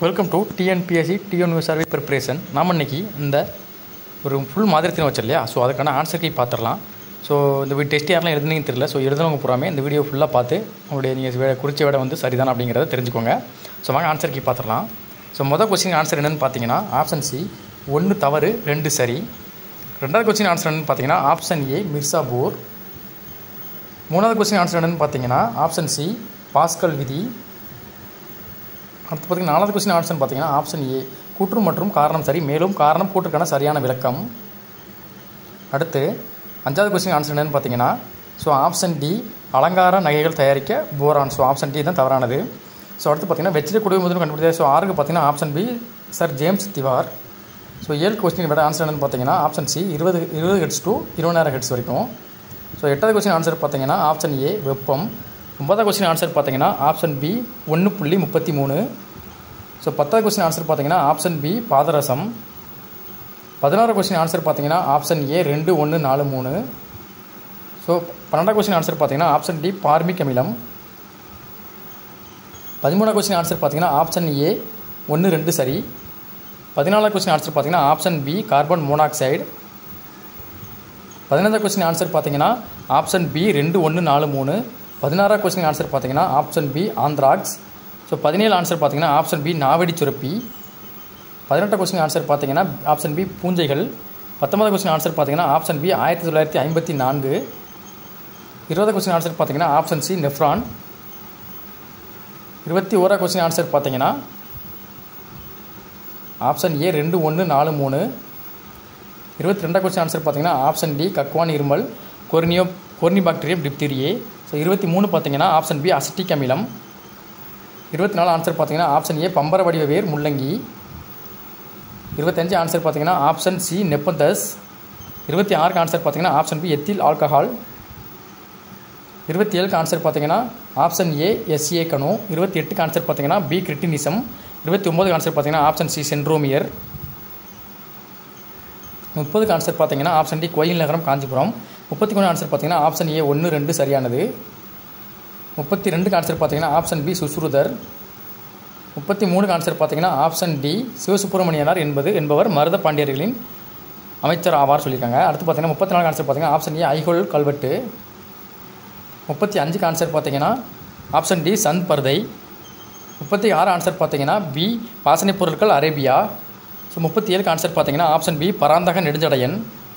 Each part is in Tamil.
welcome to TNPSC TNU survey preparation நாம் இன்னைக்கு இந்த ஒரு ஃபுல் மாதிரத்தின் வச்சு இல்லையா ஸோ அதுக்கான ஆன்சர் கீ பார்த்துடலாம் ஸோ இந்த டெஸ்ட் யாரெல்லாம் எழுதுனீங்கன்னு தெரியல ஸோ எழுதுனவங்க பூராமே இந்த வீடியோ ஃபுல்லாக பார்த்து உங்களுடைய நீங்கள் குறித்த விட வந்து சரிதான் அப்படிங்கிறத தெரிஞ்சுக்கோங்க ஸோ வாங்க ஆன்சர் கீ பார்த்துடலாம் ஸோ மொதல் கொஸ்டின் ஆன்சர் என்னென்னு பார்த்தீங்கன்னா ஆப்ஷன் சி ஒன்று தவறு ரெண்டு சரி ரெண்டாவது கொஸ்டின் ஆன்சர் என்னென்னு பார்த்தீங்கன்னா ஆப்ஷன் ஏ மிர்சாபூர் மூணாவது கொஸ்டின் ஆன்சர் என்னென்னு பார்த்தீங்கன்னா ஆப்ஷன் சி பாஸ்கல் விதி அடுத்து பார்த்தீங்கன்னா நாலாவது கொஸ்டின் ஆன்சர் பார்த்தீங்கன்னா ஆப்ஷன் ஏ கூற்று மற்றும் காரணம் சரி மேலும் காரணம் கூற்றுக்கான சரியான விளக்கம் அடுத்து அஞ்சாவது கொஸ்டின் ஆன்சர் என்னன்னு பார்த்தீங்கன்னா ஸோ ஆப்ஷன் டி அலங்கார நகைகள் தயாரிக்க போரான் ஸோ ஆப்ஷன் டி தான் தவறானது ஸோ அடுத்து பார்த்தீங்கன்னா வெற்றிலை குடிமை முதல் கண்டுபிடிச்சது ஸோ ஆறுக்கு பார்த்தீங்கன்னா option B sir James Dewar so ஏழு கொஸ்டின் விட ஆன்சர் என்னன்னு பார்த்தீங்கன்னா ஆப்ஷன் சி இருபது இருபது ஹெட்ஸ் டு இருபதாயிரம் ஹெட்ஸ் வரைக்கும் ஸோ எட்டாவது கொஸ்டின் ஆன்சர் பார்த்தீங்கன்னா ஆப்ஷன் ஏ வெப்பம் ஒன்பதாவது கொஸ்டின் ஆன்சர் பார்த்தீங்கன்னா ஆப்ஷன் பி ஒன்று புள்ளி முப்பத்தி மூணு ஸோ பத்தாவது கொஸ்டின் ஆன்சர் பார்த்தீங்கன்னா ஆப்ஷன் பி பாதரசம் பதினாறு கொஸ்டின் ஆன்சர் பார்த்தீங்கன்னா ஆப்ஷன் ஏ ரெண்டு ஒன்று நாலு மூணு ஸோ பன்னெண்டாவது கொஸ்டின் ஆன்சர் பார்த்தீங்கன்னா ஆப்ஷன் டி பார்மிக் அமிலம் பதிமூணாவது கொஸ்டின் ஆன்சர் பார்த்தீங்கன்னா ஆப்ஷன் ஏ ஒன்று ரெண்டு சரி பதினாலாவது கொஸ்டின் ஆன்சர் பார்த்தீங்கன்னா ஆப்ஷன் பி கார்பன் மோனாக்சைடு பதினஞ்சாவது கொஸ்டின் ஆன்சர் பார்த்தீங்கன்னா ஆப்ஷன் பி ரெண்டு ஒன்று நாலு மூணு பதினாறாவது கொஸ்டின் ஆன்சர் பார்த்தீங்கன்னா ஆப்ஷன் பி ஆந்த்ராக்ஸ் ஸோ பதினேழு ஆன்சர் பார்த்தீங்கன்னா ஆப்ஷன் பி நாவடி சுரப்பி பதினெட்டு கொஸ்டின் ஆன்சர் பார்த்தீங்கன்னா ஆப்ஷன் பி பூஞ்சைகள் பத்தொன்பது கொஸ்டின் ஆன்சர் பார்த்தீங்கன்னா ஆப்ஷன் பி ஆயிரத்தி தொள்ளாயிரத்தி ஐம்பத்தி நான்கு இருபது கொஸ்டின் ஆன்சர் பார்த்தீங்கன்னா ஆப்ஷன் சி நெஃப்ரான் இருபத்தி ஓரா கொஸ்டின் ஆன்சர் பார்த்தீங்கன்னா ஆப்ஷன் ஏ ரெண்டு ஒன்று நாலு மூணு இருபத்தி ரெண்டாவது கொஸ்டின் ஆன்சர் பார்த்தீங்கன்னா ஆப்ஷன் டி கக்வான் இருமல் coryne corynebacterium diphtheriae so இருபத்தி மூணு பார்த்தீங்கன்னா ஆப்ஷன் பி அசிட்டிக் அமிலம் இருபத்தி நாலு ஆன்சர் பார்த்தீங்கன்னா ஆப்ஷன் ஏ பம்பர வடிவ வேர் முள்ளங்கி இருபத்தஞ்சு ஆன்சர் பார்த்தீங்கன்னா ஆப்ஷன் சி நெப்பந்தஸ் இருபத்தி ஆறுக்கு ஆன்சர் பார்த்தீங்கன்னா ஆப்ஷன் பி எத்தில் ஆல்கஹால் இருபத்தி ஏழுக்கு ஆன்சர் பார்த்தீங்கன்னா ஆப்ஷன் ஏ எஸ்ஏ கனு இருபத்தி எட்டுக்கு ஆன்சர் பார்த்தீங்கன்னா பி கிரிட்டினிசம் இருபத்தி ஒம்போதுக்கு ஆன்சர் பார்த்தீங்கன்னா ஆப்ஷன் சி சென்ட்ரோமியர் முப்பதுக்கு ஆன்சர் பார்த்தீங்கன்னா ஆப்ஷன் டி கோயில் நகரம் காஞ்சிபுரம் முப்பத்தி மூணு ஆன்சர் பார்த்தீங்கன்னா ஆப்ஷன் ஏ ஒன்று ரெண்டு சரியானது முப்பத்தி ரெண்டுக்கு ஆன்சர் பார்த்தீங்கன்னா ஆப்ஷன் பி சுசுருதர் முப்பத்தி மூணுக்கு ஆன்சர் பார்த்தீங்கன்னா ஆப்ஷன் டி சிவசுப்பிரமணியனார் என்பது என்பவர் மருத பாண்டியர்களின் அமைச்சர் ஆவார் சொல்லியிருக்காங்க அடுத்து பார்த்தீங்கன்னா முப்பத்தி நாலு ஆன்சர் பார்த்தீங்கன்னா ஆப்ஷன் ஏ ஐகோல் கல்வெட்டு முப்பத்தி அஞ்சுக்கு ஆன்சர் பார்த்தீங்கன்னா ஆப்ஷன் டி சந்த் பர்தை முப்பத்தி ஆறு ஆன்சர் பார்த்தீங்கன்னா பி வாசனைப் பொருட்கள் அரேபியா ஸோ முப்பத்தி ஏழுக்கு ஆன்சர் பார்த்தீங்கன்னா ஆப்ஷன் பி பராந்தக நெடுஞ்சடையன்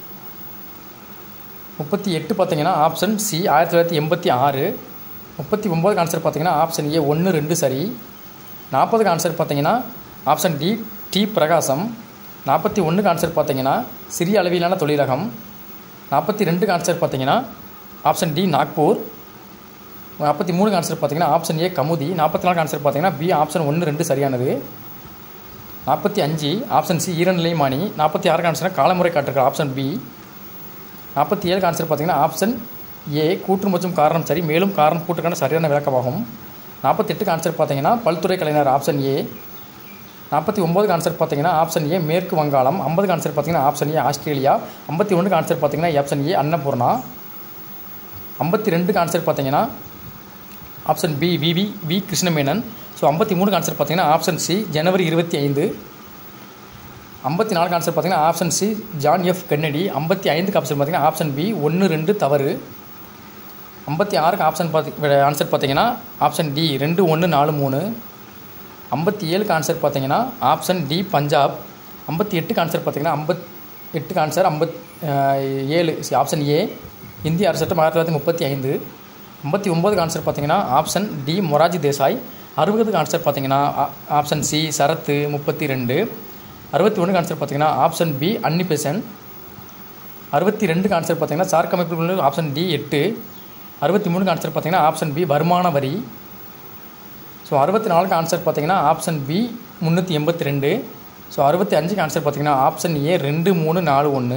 முப்பத்தி எட்டு பார்த்தீங்கன்னா ஆப்ஷன் சி ஆயிரத்தி தொள்ளாயிரத்தி எண்பத்தி ஆறு முப்பத்தி ஒம்போதுக்கு ஆன்சர் பார்த்தீங்கன்னா ஆப்ஷன் ஏ ஒன்று ரெண்டு சரி நாற்பதுக்கு ஆன்சர் பார்த்தீங்கன்னா ஆப்ஷன் டி டி பிரகாசம் நாற்பத்தி ஒன்றுக்கு ஆன்சர் பார்த்தீங்கன்னா சிறிய அளவிலான தொழிலகம் நாற்பத்தி ரெண்டுக்கு ஆன்சர் பார்த்தீங்கன்னா ஆப்ஷன் டி நாக்பூர் நாற்பத்தி மூணுக்கு ஆன்சர் பார்த்தீங்கன்னா ஆப்ஷன் ஏ கமுதி நாற்பத்தி நாலுக்கு ஆன்சர் பார்த்தீங்கன்னா பி ஆப்ஷன் ஒன்று ரெண்டு சரியானது நாற்பத்தி அஞ்சு ஆப்ஷன் சி ஈரநிலைமானி நாற்பத்தி ஆறுக்கு ஆன்சர் காலமுறை காட்டிருக்க ஆப்ஷன் பி நாற்பத்தி ஏழுக்கு ஆன்சர் பார்த்தீங்கன்னா ஆப்ஷன் ஏ கூற்று மற்றும் காரணம் சரி மேலும் காரணம் கூற்றுக்கான சரியான விளக்கமாகும் நாற்பத்தெட்டுக்கு ஆன்சர் பார்த்தீங்கன்னா பல்துறை கலைஞர் ஆப்ஷன் ஏ நாற்பத்தி ஒம்போதுக்கு ஆன்சர் பார்த்தீங்கன்னா ஆப்ஷன் ஏ மேற்கு வங்காளம் ஐம்பதுக்கு ஆன்சர் பார்த்தீங்கன்னா ஆப்ஷன் ஏ ஆஸ்திரேலியா ஐம்பத்தி ஒன்றுக்கு ஆன்சர் பார்த்தீங்கன்னா ஆப்ஷன் ஏ அன்னபூர்ணா ஐம்பத்தி ரெண்டுக்கு ஆன்சர் பார்த்தீங்கன்னா option B VV V Krishna Menon so ஐம்பத்தி மூணுக்கு ஆன்சர் பார்த்தீங்கன்னா ஆப்ஷன் சி ஜனவரி இருபத்தி ஐந்து ஐம்பத்தி நாலுக்கு ஆன்சர் பார்த்தீங்கன்னா option C John F Kennedy ஐம்பத்தி ஐந்துக்கு ஆப்ஷன் பார்த்தீங்கன்னா ஆப்ஷன் பி ஒன்று ரெண்டு தவறு ஐம்பத்தி ஆறுக்கு ஆப்ஷன் பார்த்தி ஆன்சர் பார்த்தீங்கன்னா ஆப்ஷன் டி ரெண்டு ஒன்று நாலு மூணு ஐம்பத்தி ஏழுக்கு ஆன்சர் பார்த்தீங்கன்னா ஆப்ஷன் டி பஞ்சாப் ஐம்பத்தி எட்டுக்கு ஆன்சர் பார்த்தீங்கன்னா ஐம்பத் எட்டுக்கு ஆன்சர் ஐம்பத் ஏழு ஆப்ஷன் ஏ இந்திய அரசு சட்டம் ஆயிரத்தி தொள்ளாயிரத்தி முப்பத்தி ஐந்து ஐம்பத்தி ஒம்போதுக்கு ஆன்சர் பார்த்தீங்கன்னா ஆப்ஷன் டி மொராஜி தேசாய் அறுபதுக்கு ஆன்சர் பார்த்தீங்கன்னா ஆப்ஷன் சி சரத்து முப்பத்தி ரெண்டு அறுபத்தி ஒன்றுக்கு ஆன்சர் பார்த்தீங்கன்னா ஆப்ஷன் பி அன்னிபெசன் அறுபத்தி ரெண்டுக்கு ஆன்சர் பார்த்தீங்கன்னா சார்க் அமைப்பு ஆப்ஷன் டி எட்டு அறுபத்தி மூணுக்கு ஆன்சர் பார்த்தீங்கன்னா ஆப்ஷன் பி வருமான வரி ஸோ அறுபத்தி நாலுக்கு ஆன்சர் பார்த்தீங்கன்னா ஆப்ஷன் பி முந்நூற்றி எண்பத்தி ரெண்டு ஸோ அறுபத்தி அஞ்சுக்கு ஆன்சர் பார்த்தீங்கன்னா ஆப்ஷன் ஏ ரெண்டு மூணு நாலு ஒன்று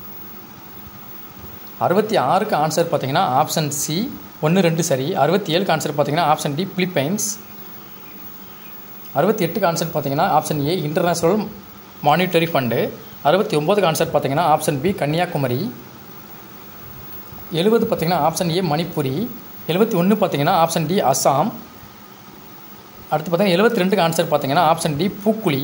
அறுபத்தி ஆறுக்கு ஆன்சர் பார்த்தீங்கன்னா ஆப்ஷன் சி ஒன்று ரெண்டு சரி அறுபத்தி ஏழுக்கு ஆன்சர் பார்த்தீங்கன்னா ஆப்ஷன் டி பிலிப்பைன்ஸ் அறுபத்தி எட்டுக்கு ஆன்சர் பார்த்தீங்கன்னா option A international monetary fund அறுபத்தி ஒம்போதுக்கு ஆன்சர் பார்த்தீங்கன்னா ஆப்ஷன் பி கன்னியாகுமரி எழுபது பார்த்தீங்கன்னா ஆப்ஷன் ஏ மணிப்புரி எழுபத்தி ஒன்று பார்த்தீங்கன்னா ஆப்ஷன் டி அஸ்ஸாம் அடுத்து பார்த்தீங்கன்னா எழுபத்தி ரெண்டுக்கு ஆன்சர் பார்த்தீங்கன்னா ஆப்ஷன் டி பூக்குழி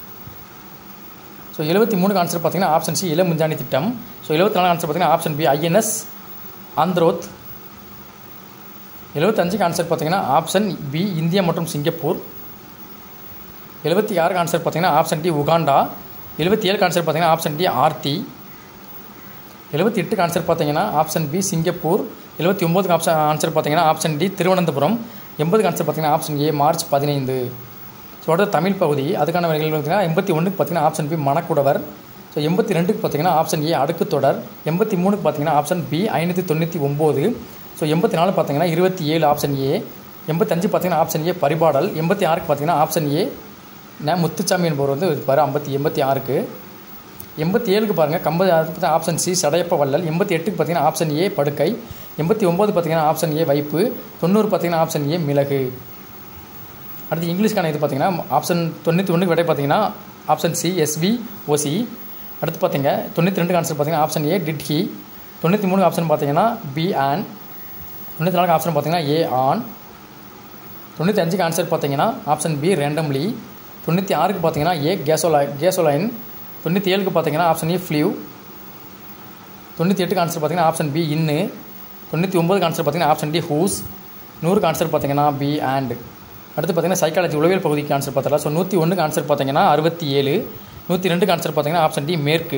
ஸோ எழுபத்தி மூணுக்கு ஆன்சர் பார்த்தீங்கன்னா ஆப்ஷன் சி இளமுஞ்சாணி திட்டம் ஸோ எழுபத்தி நாலு ஆன்சர் பார்த்தீங்கன்னா ஆப்ஷன் பி ஐஎன்எஸ் ஆந்திரோத் எழுபத்தஞ்சுக்கு ஆன்சர் பார்த்தீங்கன்னா ஆப்ஷன் பி இந்தியா மற்றும் சிங்கப்பூர் எழுபத்தி ஆறுக்கு ஆன்சர் பார்த்தீங்கன்னா ஆப்ஷன் டி உகாண்டா எழுபத்தி ஏழுக்கு ஆன்சர் பார்த்தீங்கன்னா ஆப்ஷன் டி ஆர்த்தி எழுபத்தி எட்டுக்கு ஆன்சர் பார்த்தீங்கன்னா ஆப்ஷன் பி சிங்கப்பூர் எழுபத்தி ஒம்போதுக்கு ஆப்ஷன் ஆன்சர் பார்த்தீங்கன்னா ஆப்ஷன் டி திருவனந்தபுரம் எண்பதுக்கு ஆன்சர் பார்த்தீங்கன்னா ஆப்ஷன் ஏ மார்ச் பதினைந்து ஸோ அடுத்த தமிழ் பகுதி அதுக்கான விலைகள் பார்த்தீங்கன்னா எண்பத்தி ஒன்றுக்கு பார்த்தீங்கன்னா ஆப்ஷன் பி மணக்குடவர் ஸோ எண்பத்தி ரெண்டுக்கு பார்த்தீங்கன்னா ஆப்ஷன் ஏ அடுக்கு தொடர் எண்பத்தி மூணுக்கு பார்த்தீங்கன்னா ஆப்ஷன் பி ஐநூற்றி தொண்ணூற்றி ஒம்பது ஸோ எண்பத்தி நாலு பார்த்தீங்கன்னா இருபத்தி ஏழு ஆப்ஷன் ஏ எண்பத்தஞ்சு பார்த்தீங்கன்னா ஆப்ஷன் ஏ பரிபாடல் எண்பத்தி ஆறுக்கு பார்த்தீங்கன்னா ஆப்ஷன் ஏ ந முத்துச்சாமி என்பவர் வந்து இருப்பார் ஐம்பத்தி எண்பத்தி ஆறுக்கு எண்பத்தி ஏழுக்கு பாருங்கள் கம்பது அதுக்கு ஆப்ஷன் சி சடையப்ப வள்ளல் எண்பத்தி எட்டுக்கு பார்த்தீங்கன்னா ஆப்ஷன் ஏ படுக்கை எண்பத்தி ஒம்பது பார்த்தீங்கன்னா ஆப்ஷன் ஏ வைப்பு தொண்ணூறு பார்த்தீங்கன்னா ஆப்ஷன் ஏ மிளகு அடுத்து இங்கிலீஷ்க்கான இது பார்த்தீங்கன்னா ஆப்ஷன் தொண்ணூற்றி ஒன்றுக்கு விடை பார்த்தீங்கன்னா ஆப்ஷன் சி எஸ்வி ஓசி அடுத்து பார்த்தீங்க தொண்ணூற்றி ரெண்டுக்கு ஆன்சர் பார்த்தீங்கன்னா ஆப்ஷன் ஏ டிட் ஹி தொண்ணூற்றி மூணு ஆப்ஷன் பார்த்தீங்கன்னா பி ஆன் தொண்ணூற்றி நாலுக்கு ஆப்ஷன் பார்த்தீங்கன்னா ஏ ஆன் தொண்ணூற்றி அஞ்சுக்கு ஆன்சர் பார்த்தீங்கன்னா ஆப்ஷன் பி ரேண்டம்லி தொண்ணூற்றி ஆறுக்கு பார்த்தீங்கன்னா ஏ கேசோலை கேசோலைன் தொண்ணூற்றி ஏழுக்கு பார்த்தீங்கன்னா ஆப்ஷன் ஏ ஃப்ளியூ தொண்ணூற்றி எட்டுக்கு ஆன்சர் பார்த்தீங்கன்னா ஆப்ஷன் பி இன்னு தொண்ணூற்றி ஒம்பதுக்கு ஆன்சர் பார்த்தீங்கன்னா ஆப்ஷன் டி ஹூஸ் நூறுக்கு ஆன்சர் பார்த்தீங்கன்னா பி அண்ட் அடுத்து பார்த்தீங்கன்னா சைக்காலஜி உளவியல் பகுதிக்கு ஆன்சர் பார்த்தலாம் ஸோ நூற்றி ஒன்றுக்கு ஆன்சர் பார்த்தீங்கன்னா அறுபத்தி ஏழு நூற்றி ரெண்டுக்கு ஆன்சர் பார்த்தீங்கன்னா ஆப்ஷன் டி மேற்கு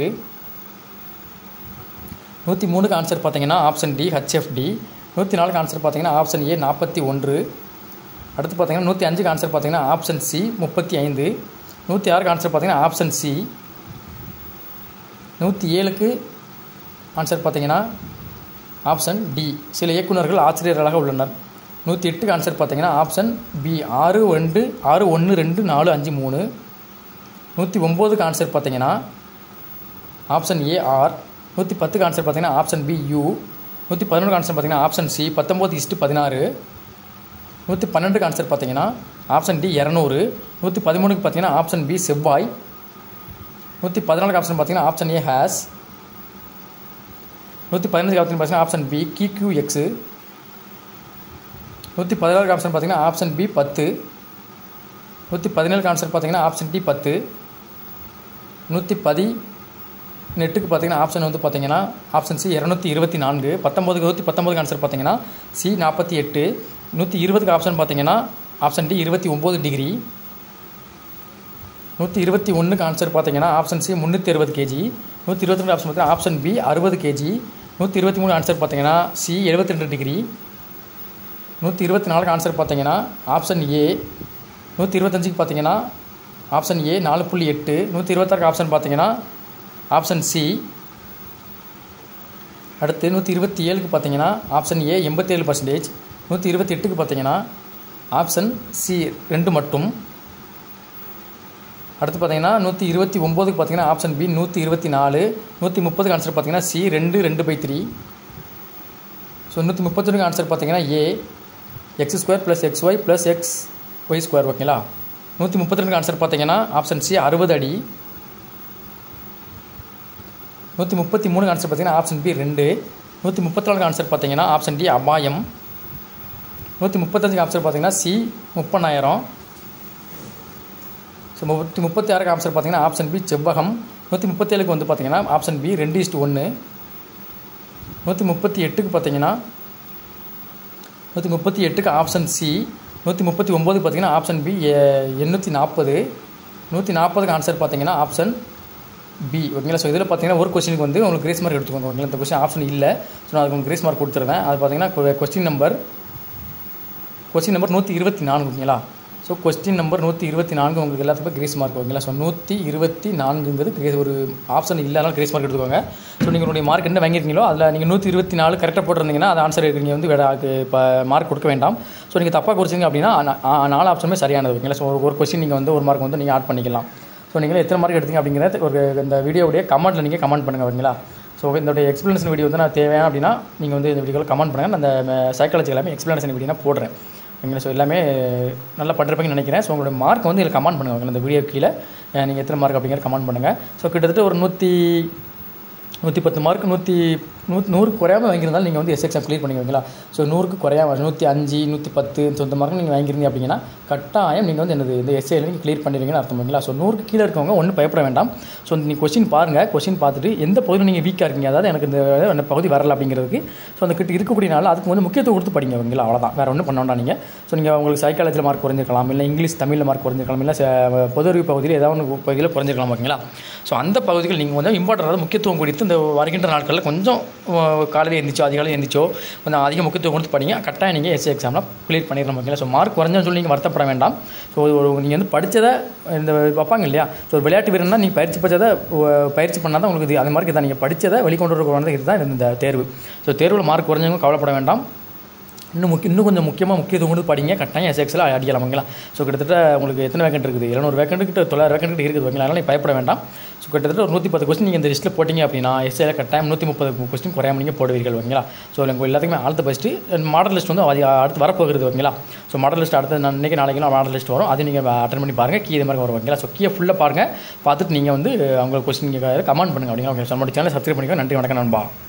நூற்றி மூணுக்கு ஆன்சர் பார்த்தீங்கன்னா ஆப்ஷன் டி ஹச்எஃப்டி நூற்றி நாலுக்கு ஆன்சர் பார்த்தீங்கன்னா ஆப்ஷன் ஏ நாற்பத்தி ஒன்று அடுத்து பார்த்தீங்கன்னா நூற்றி அஞ்சுக்கு ஆன்சர் பார்த்தீங்கன்னா ஆப்ஷன் சி முப்பத்தி ஐந்து நூற்றி ஆறுக்கு ஆன்சர் பார்த்தீங்கன்னா ஆப்ஷன் சி நூற்றி ஏழுக்கு ஆன்சர் பார்த்தீங்கன்னா ஆப்ஷன் டி சில இயக்குநர்கள் ஆசிரியர்களாக உள்ளனர் நூற்றி எட்டுக்கு ஆன்சர் பார்த்தீங்கன்னா ஆப்ஷன் பி ஆறு ரெண்டு ஆறு ஒன்று ரெண்டு நாலு அஞ்சு மூணு நூற்றி ஒம்போதுக்கு ஆன்சர் பார்த்தீங்கன்னா ஆப்ஷன் ஏ ஆர் நூற்றி பத்துக்கு ஆன்சர் பார்த்தீங்கன்னா ஆப்ஷன் பி யூ நூற்றி பதினொன்றுக்கு ஆன்சர் பார்த்தீங்கன்னா ஆப்ஷன் சி பத்தொம்போது இஸ்ட்டு பதினாறு நூற்றி பன்னெண்டுக்கு ஆன்சர் பார்த்தீங்கன்னா ஆப்ஷன் டி இரநூறு நூற்றி பதிமூணுக்கு பார்த்தீங்கன்னா ஆப்ஷன் பி செவ்வாய் நூற்றி பதினாலுக்கு ஆப்ஷன் பார்த்தீங்கன்னா ஆப்ஷன் ஏ ஹேஸ் நூற்றி பதினஞ்சுக்கு ஆப்ஷன் பார்த்தீங்கன்னா ஆப்ஷன் பி கியூ எக்ஸு நூற்றி பதினாறுக்கு ஆப்ஷன் பார்த்தீங்கன்னா ஆப்ஷன் பி பத்து நூற்றி பதினேழுக்கு ஆன்சர் பார்த்தீங்கன்னா ஆப்ஷன் டி பத்து நூற்றி பதி நெட்டுக்கு பார்த்தீங்கன்னா ஆப்ஷன் வந்து பார்த்தீங்கன்னா ஆப்ஷன் சி இரநூத்தி இருபத்தி நான்கு பத்தொம்போதுக்கு நூற்றி பத்தொம்போதுக்கு ஆன்சர் பார்த்தீங்கன்னா சி நாற்பத்தி எட்டு நூற்றி இருபதுக்கு ஆப்ஷன் பார்த்தீங்கன்னா ஆப்ஷன் டி இருபத்தி ஒம்பது டிகிரி நூற்றி இருபத்தி ஒன்றுக்கு ஆன்சர் பார்த்தீங்கன்னா ஆப்ஷன் சி முந்நூற்றி அறுபது கேஜி நூற்றி இருபத்தி ரெண்டு ஆப்ஷன் பார்த்தீங்கன்னா ஆப்ஷன் பி அறுபது கேஜி நூற்றி இருபத்தி மூணு ஆன்சர் பார்த்தீங்கன்னா சி எழுபத்தி ரெண்டு டிகிரி நூற்றி இருபத்தி நாலுக்கு ஆன்சர் பார்த்தீங்கன்னா ஆப்ஷன் ஏ நூற்றி இருபத்தஞ்சுக்கு பார்த்தீங்கன்னா ஆப்ஷன் ஏ நாலு புள்ளி எட்டு நூற்றி இருபத்தாறுக்கு ஆப்ஷன் பார்த்தீங்கன்னா ஆப்ஷன் சி அடுத்து நூற்றி இருபத்தி ஏழுக்கு பார்த்தீங்கன்னா ஆப்ஷன் ஏ எண்பத்தேழு பர்சன்டேஜ் நூற்றி இருபத்தி எட்டுக்கு பார்த்தீங்கன்னா ஆப்ஷன் சி ரெண்டு மட்டும் அடுத்து பார்த்தீங்கன்னா நூற்றி இருபத்தி ஒம்போதுக்கு பார்த்தீங்கன்னா ஆப்ஷன் பி நூற்றி இருபத்தி நாலு நூற்றி முப்பதுக்கு ஆன்சர் பார்த்தீங்கன்னா சி ரெண்டு ரெண்டு பை த்ரீ ஸோ நூற்றி முப்பத்தொன்னுக்கு ஆன்சர் பார்த்தீங்கன்னா A x square plus x y plus x y square ஓகேங்களா நூற்றி முப்பத்தி ரெண்டுக்கு ஆன்சர் பார்த்தீங்கன்னா ஆப்ஷன் சி அறுபது அடி நூற்றி முப்பத்தி மூணுக்கு ஆன்சர் பார்த்தீங்கன்னா ஆப்ஷன் பி ரெண்டு நூற்றி முப்பத்தி நாலுக்கு ஆன்சர் பார்த்தீங்கன்னா ஆப்ஷன் டி அபாயம் நூற்றி முப்பத்தஞ்சுக்கு ஆன்சர் பார்த்தீங்கன்னா சி முப்பதாயிரம் ஸோ நூற்றி முப்பத்தி ஆறுக்கு ஆன்சர் பார்த்தீங்கன்னா ஆப்ஷன் பி செவ்வகம் நூற்றி முப்பத்தேழுக்கு வந்து பார்த்தீங்கன்னா ஆப்ஷன் பி ரெண்டு இஸ்ட்டு ஒன்று நூற்றி முப்பத்தி எட்டுக்கு பார்த்தீங்கன்னா நூற்றி முப்பத்தி எட்டுக்கு ஆப்ஷன் சி நூற்றி முப்பத்தி ஒம்பது பார்த்தீங்கன்னா ஆப்ஷன் பி எண்ணூற்றி நாற்பது நூற்றி நாற்பதுக்கு ஆன்சர் பார்த்தீங்கன்னா ஆப்ஷன் பி ஓகேங்களா ஸோ இதில் பார்த்தீங்கன்னா ஒரு கொஸ்டினுக்கு வந்து உங்களுக்கு கிரேஸ் மார்க் எடுத்துக்கோங்க ஓகேங்களா இந்த கொஸ்டின் ஆப்ஷன் இல்லை ஸோ நான் அதுக்கு உங்களுக்கு கிரேஸ் மார்க் கொடுத்துருவேன் அது பார்த்தீங்கன்னா கொஸ்டின் நம்பர் கொஸ்டின் நம்பர் நூற்றி இருபத்தி நான்கு ஓகேங்களா ஸோ கொஸ்டின் நம்பர் நூற்றி இருபத்தி நான்கு உங்களுக்கு எல்லாத்துக்கும் கிரேஸ் மார்க் ஓகேங்களா ஸோ நூற்றி இருபத்தி நான்குங்கிறது கிரேஸ் ஒரு ஆப்ஷன் இல்லைனாலும் கிரேஸ் மார்க் எடுத்துக்கோங்க ஸோ நீங்கள் உங்களுடைய மார்க் என்ன வாங்கியிருக்கீங்களோ அதில் நீங்கள் நூற்றி இருபத்தி நாலு கரெக்டாக போட்டிருந்தீங்கன்னா அது ஆன்சர் நீங்கள் வந்து வேறு இப்போ மார்க் கொடுக்க வேண்டாம் ஸோ நீங்கள் தப்பாக குறிச்சிங்க அப்படின்னா நா- ஆ- நாலு ஆப்ஷனுமே சரியானது ஓகேங்களா ஸோ ஒரு ஒரு கொஸ்டின் நீங்கள் வந்து ஒரு மார்க் வந்து நீங்கள் ஆட் பண்ணிக்கலாம் ஸோ நீங்கள் எத்தனை மார்க் எடுத்தீங்க அப்படிங்கிறத ஒரு இந்த வீடியோவுடைய கமெண்ட்டில் நீங்கள் கமெண்ட் பண்ணுங்கள் ஓகேங்களா ஸோ இந்த எக்ஸ்பிளனேஷன் வீடியோ வந்து நான் தேவையான அப்படின்னா நீங்கள் வந்து இந்த வீடியோவில் கமெண்ட் பண்ணுங்கள் நான் அந்த சைக்காலஜி எல்லாமே எக்ஸ்பிளனேஷன் வீடியோ நான் போடுறேன் ஓகேங்களா ஸோ எல்லாமே நல்லா பண்ணிருப்பீங்கன்னு நினைக்கிறேன் ஸோ உங்களுடைய மார்க் வந்து இதில் கமெண்ட் பண்ணுங்கள் ஓகேங்களா இந்த வீடியோ கீழே நீங்கள் எத்தனை மார்க் அப்படிங்கிற கமெண்ட் பண்ணுங்கள் ஸோ கிட்டத்தட்ட ஒரு நூற்றி நூற்றி பத்து மார்க் நூற்றி நூ நூறுக்கு குறையாமல் வாங்கியிருந்தாலும் நீங்கள் வந்து எஸ் எக்ஸாம் க்ளியர் பண்ணிக்குவீங்களா ஸோ நூறுக்கு குறையாம நூற்றி அஞ்சு நூற்றி பத்து சொந்த மார்க் நீங்கள் வாங்கியிருந்தீங்க அப்படின்னா கட்டாயம் நீங்கள் வந்து என்னது இந்த எஸ்ஏல நீங்கள் க்ளியர் பண்ணிடுவீங்கன்னு அர்த்தம் பண்ணிங்களா ஸோ நூறுக்கு கீழே இருக்கவங்க ஒன்றும் பயப்பட வேண்டாம் ஸோ நீங்கள் கொஸ்டின் பாருங்கள் கொஸ்டின் பார்த்துட்டு எந்த பகுதியில் நீங்கள் வீக்காக இருக்கீங்க அதாவது எனக்கு இந்த இந்த பகுதி வரல அப்படிங்கிறதுக்கு ஸோ அந்த கிட்ட இருக்கக்கூடிய நாள் அதுக்கு வந்து முக்கியத்துவம் கொடுத்து படிங்க அவங்களா அவ்வளோதான் வேறு ஒன்றும் பண்ண வேண்டாம் நீங்கள் ஸோ நீங்கள் உங்களுக்கு சைக்காலஜியில் மார்க் குறைஞ்சிருக்கலாம் இல்லை இங்கிலீஷ் தமிழில் மார்க் குறைஞ்சிருக்கலாம் இல்லை ச- பொது அறிவு பகுதியில் ஏதாவது ஒன்று பகுதியில் குறைஞ்சிருக்கலாம் ஓகேங்களா ஸோ அந்த பகுதிகள் நீங்கள் கொஞ்சம் இம்பார்ட்டன்ட் அதாவது முக்கியத்துவம் கொடுத்து இந்த வருகின்ற நாட்களில் கொஞ்சம் அஹ், காலையில் எழுந்திரிச்சோ அதிகாலையில் எழுந்திரிச்சோ கொஞ்சம் அதிக முக்கியத்துவம் கொடுத்து படிங்க கட்டாயம் நீங்கள் எஸ்ஏ எக்ஸாமில் க்ளியர் பண்ணிடலாம் ஓகேங்களா ஸோ மார்க் குறைஞ்சோன்னு சொல்லி நீங்கள் வருத்தப்பட வேண்டாம் ஸோ ஒரு நீங்கள் வந்து படித்ததை இந்த வைப்பாங்க இல்லையா ஸோ ஒரு விளையாட்டு வீரர்னா நீங்கள் பயிற்சி படித்ததை பயிற்சி பண்ணால் தான் உங்களுக்கு இது அந்த மாதிரி தான் நீங்கள் படித்ததை வெளிக்கொண்டு வரக்கூடிய இதுதான் இந்த தேர்வு ஸோ தேர்வில் மார்க் குறைஞ்சவங்க கவலைப்பட வேண்டாம் இன்னும் முக்கிய இன்னும் கொஞ்சம் முக்கியமாக முக்கியத்துவம் கொடுத்து படிங்க கட்டாயம் எஸ்எக்ஸில் அடிக்கலாம் ஓகேங்களா ஸோ கிட்டத்தட்ட உங்களுக்கு எத்தனை வேக்கண்ட் இருக்குது எழுநூறு வேக்கண்ட் கிட்ட தொள்ளாயிரம் வேக்கண்ட் கிட்ட இருக்குது ஓகேங்களா அதனால் நீ பயப்பட வேண்டாம் ஸோ கிட்டத்தட்ட ஒரு நூற்றி பத்து கொஸ்டின் நீங்கள் இந்த லிஸ்ட்டில் போட்டிங்க அப்படின்னா எஸ்ஏல கட்டாயம் நூற்றி முப்பது கொஸ்டின் குறையாம நீங்கள் போடுவீர்கள் ஓகேங்களா ஸோ உங்களுக்கு எல்லாத்துக்குமே ஆழ்த்த ஃபஸ்ட்டு மாடல் லிஸ்ட் வந்து அது அடுத்து வரப்போகிறது ஓகேங்களா ஸோ மாடல் லிஸ்ட் அடுத்து நான் இன்றைக்கி நாளைக்கு மாடல் லிஸ்ட் வரும் அதை நீங்கள் அட்டன் பண்ணி பாருங்கள் கீ இது மாதிரி வரும் ஓகேங்களா ஸோ கீயை ஃபுல்லாக பாருங்கள் பார்த்துட்டு நீங்கள் வந்து அவங்க கொஸ்டின் கமெண்ட் பண்ணுங்கள் அப்படிங்களா ஓகே ஸோ நம்ம சேனலை சப்ஸ்கிரைப் பண்ணிக்கோ நன்றி வணக்கம் நண்பா